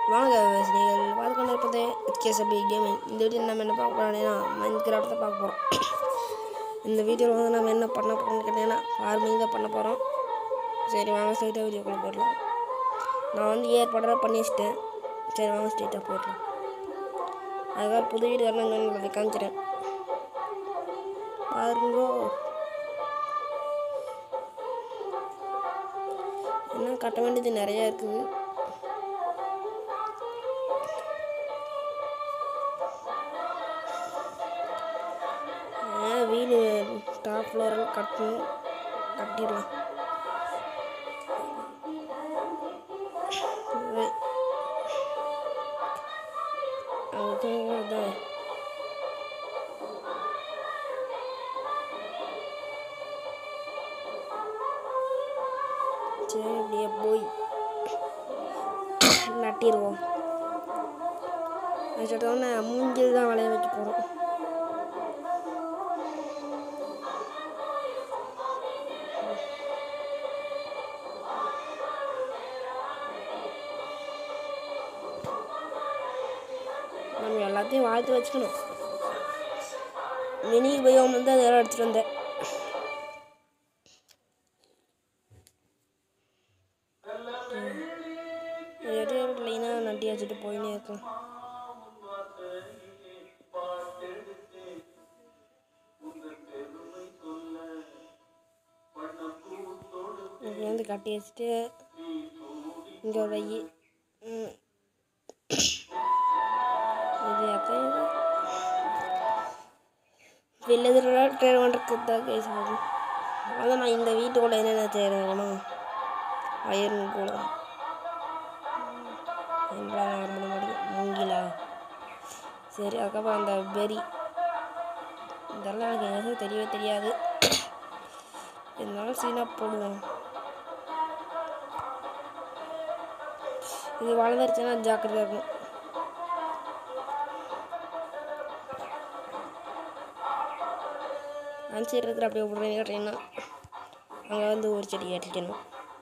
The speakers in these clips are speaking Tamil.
வாங்க நீங்கள் பார்த்து கொண்டு இருப்பது கேசபி கேமிங் இந்த வீடியோ நம்ம என்ன பார்க்க போகிறோம்னா மைண்ட் கிராஃப்ட் பார்க்க போகிறோம் இந்த வீடியோவில் வந்து நம்ம என்ன பண்ண போகிறோம்னு கேட்டிங்கன்னா ஃபார்மிங் தான் பண்ண போகிறோம் சரி வாங்க ஸ்ட்ரைட்டாக வீடியோக்குள்ளே போயிடலாம் நான் வந்து ஏற்பாடெல்லாம் பண்ணி வச்சிட்டேன் சரி வாங்க ஸ்ட்ரைட்டாக போயிடலாம் அதுக்காக புது வீடு வரணும் அதை காமிக்கிறேன் பாருங்கோ இன்னும் கட்ட வேண்டியது நிறையா இருக்குது ஆ, வீடு டாப் ஃப்ளோரில் கட்டணும் கட்டிடலாம் இது- அது தான் சரி அப்படியே போய் நட்டிடுவோம் வச்சுட்டோன்னே மூஞ்சில் தான் வளைய வைக்க போகிறோம் நம்ம எல்லாத்தையும் வாழ்த்து வச்சுக்கணும் மினி பயம் வந்து அதெல்லாம் எடுத்துகிட்டு வந்தேன் எடையே லைனாக நட்டி வச்சுட்டு போயினே இருக்கும் இங்கே வந்து கட்டி வச்சுட்டு இங்கே ஒரு வை ம். இது அப்போ வெளியில் ட்ரெயின் பண்ணுறதுக்கு தான் கேஸ் ஆகும் அதான் நான் இந்த வீட்டுக்குள்ளே என்னென்ன செய்கிறேன்னா அயர்ன் கூடம் என்றால் ஆறு மணி மணி மூங்கிலா சரி அதுக்கப்புறம் அந்த பெரி இதெல்லாம் எனக்கு எதுவும் தெரியவே தெரியாது இருந்தாலும் சீனாக போடுவோம் இது வளர்ந்துருச்சுன்னா ஜாக்கிரதையாக இருக்கும் அஞ்சு இருக்கிற அப்படியே விட்றேன்னு கேட்டீங்கன்னா அங்கே வந்து ஒரு செடி கட்டிக்கணும்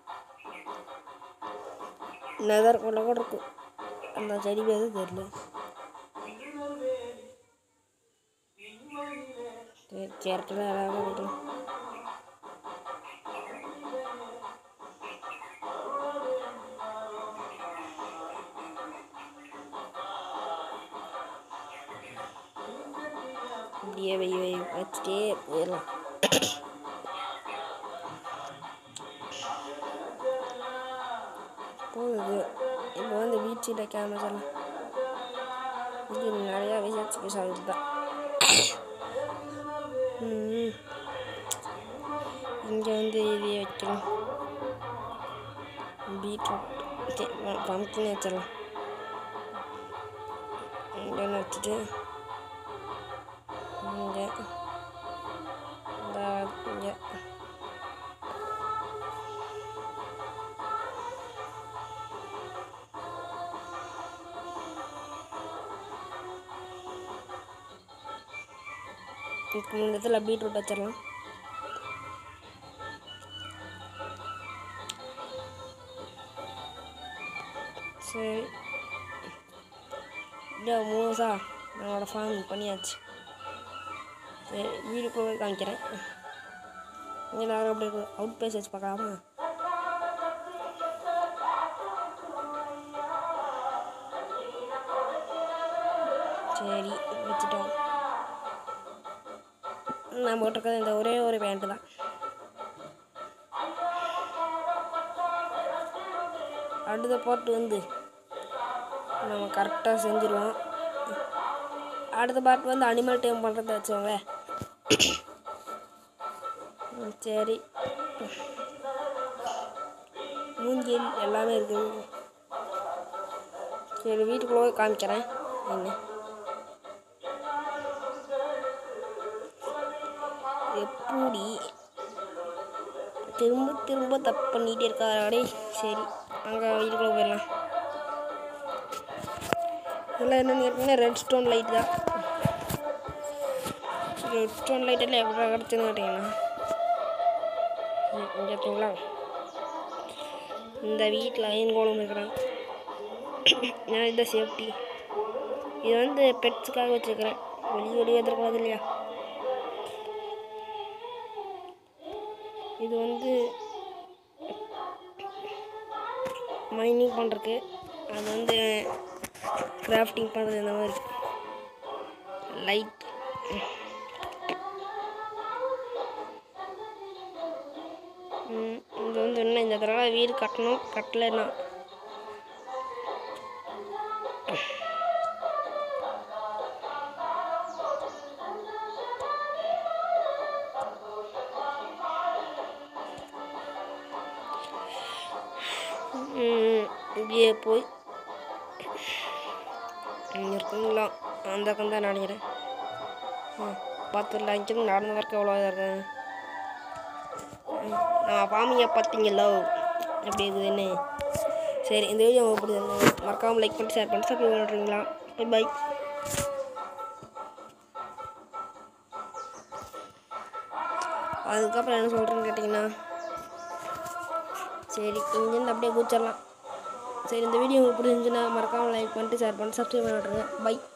நெதர் கொள்ள கூட இருக்கும் அந்த செடி பேர் தெரியல சரி சேரத்தில் அழகாக வைக்கலாம் இப்படியே வை வை வச்சுட்டே போயிடலாம் போகுது இப்போ வந்து வீச்சில் கேமரா இது நிறையா விஷயம் பேச தான் இங்கே வந்து இது வைக்கலாம் பீட்ரூட் பம்கின் வச்சிடலாம் இங்கே ஒன்று வச்சுட்டு இங்கே இங்கே இப்போ இந்த இடத்துல பீட்ரூட் வச்சிடலாம் சரி இல்லையா மூசா என்னோடய ஃபார்ம் பண்ணியாச்சு சரி வீடுக்குள்ளே போய் காமிக்கிறேன் இங்கே நான் அப்படி அவுட் பேஸ் வச்சு பார்க்கலாமா சரி வச்சுட்டோம் நான் போட்டிருக்கிறது இந்த ஒரே ஒரு பேண்ட்டு தான் அடுத்த பாட்டு வந்து நம்ம கரெக்டாக செஞ்சுருவோம் அடுத்த பாட்டு வந்து அனிமல் டைம் பண்ணுறத வச்சோங்க ம், சரி மூங்கில் எல்லாமே இருக்குது சரி வீட்டுக்குள்ளே போய் காமிக்கிறேன் என்ன எப்படி திரும்ப திரும்ப தப்பு பண்ணிகிட்டே இருக்காரே சரி அங்கே வீட்டுக்குள்ளே போயிடலாம் இதெல்லாம் என்னென்னு கேட்டிங்கன்னா ரெட் ஸ்டோன் லைட் தான் ரெட் ஸ்டோன் லைட் எல்லாம் எப்படி கிடச்சுன்னு கேட்டிங்கன்னா இங்கே இருக்குங்களா இந்த வீட்டில் அயன் கோலம் இருக்கிறான் ஏன்னா இதுதான் சேஃப்டி இது வந்து பெட்ஸுக்காக வச்சுருக்கிறேன் வெளியே வெளியே வந்துடக்கூடாது இல்லையா இது வந்து மைனிங் பண்ணுறதுக்கு அது வந்து கிராஃப்டிங் பண்ணுறது இந்த மாதிரி லைட் இது வந்து என்ன இந்த தடவை வீடு கட்டணும் கட்டலைன்னா ம், இப்படியே போய் இங்கே இருக்குங்களா அந்த பக்கம் தான் நினைக்கிறேன் ஆ பார்த்துடலாம் இங்கேருந்து நடந்து வரக்கு எவ்வளோ இதாக இருக்கு ம், நம்ம ஃபார்மிங்கை பார்த்தீங்களோ எப்படி இருக்குதுன்னு சரி இந்த வீடியோ உங்களுக்கு பிடிச்சிருந்தா மறக்காமல் லைக் பண்ணிட்டு ஷேர் பண்ணிட்டு சப்ஸ்கிரைப் பண்ணுறீங்களா பை பை அதுக்கப்புறம் என்ன சொல்கிறேன்னு கேட்டிங்கன்னா சரி இங்கேருந்து அப்படியே கூச்சிடலாம் சரி இந்த வீடியோ உங்களுக்கு பிடிச்சிருந்துச்சுன்னா மறக்காமல் லைக் பண்ணிட்டு ஷேர் பண்ணிட்டு சப்ஸ்கிரைப் பண்ணிட்டுருங்க பை